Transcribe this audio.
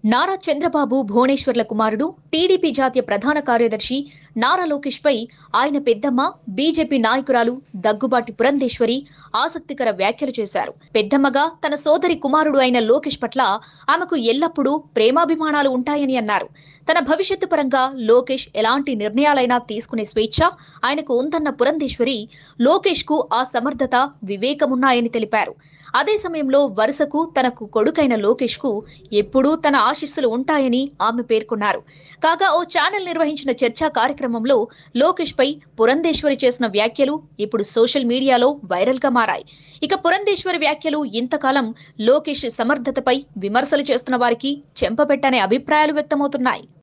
నారా చంద్రబాబు భువనేశ్వర్ల కుమారుడు టీడీపీ జాతీయ ప్రధాన కార్యదర్శి నారా లోకేష్ పై ఆయన పెద్దమ్మ బీజేపీ నాయకురాలు దగ్గుబాటి పురంధేశ్వరి ఆసక్తికర వ్యాఖ్యలు చేశారు పెద్దమ్మగా తన సోదరి కుమారుడు అయిన లోకేష్ పట్ల ఆమెకు ఎల్లప్పుడూ ప్రేమాభిమానాలు ఉంటాయని అన్నారు తన భవిష్యత్తు పరంగా లోకేష్ ఎలాంటి నిర్ణయాలైనా తీసుకునే స్వేచ్ఛ ఆయనకు ఉందన్న పురంధేశ్వరి లోకేష్ కు ఆ సమర్థత వివేకమున్నాయని తెలిపారు అదే సమయంలో వరుసకు తనకు కొడుకైన లోకేష్ కు ఎప్పుడూ తన ఆశీస్సులు ఉంటాయని ఆమె పేర్కొన్నారు కాగా ఓ ఛానల్ నిర్వహించిన చర్చా కార్యక్రమంలో లోకేష్ పై పురంధేశ్వరి చేసిన వ్యాఖ్యలు ఇప్పుడు సోషల్ మీడియాలో వైరల్ గా మారాయి ఇక పురంధేశ్వరి వ్యాఖ్యలు ఇంతకాలం లోకేష్ సమర్థతపై విమర్శలు చేస్తున్న వారికి చెంపపెట్టనే అభిప్రాయాలు వ్యక్తమవుతున్నాయి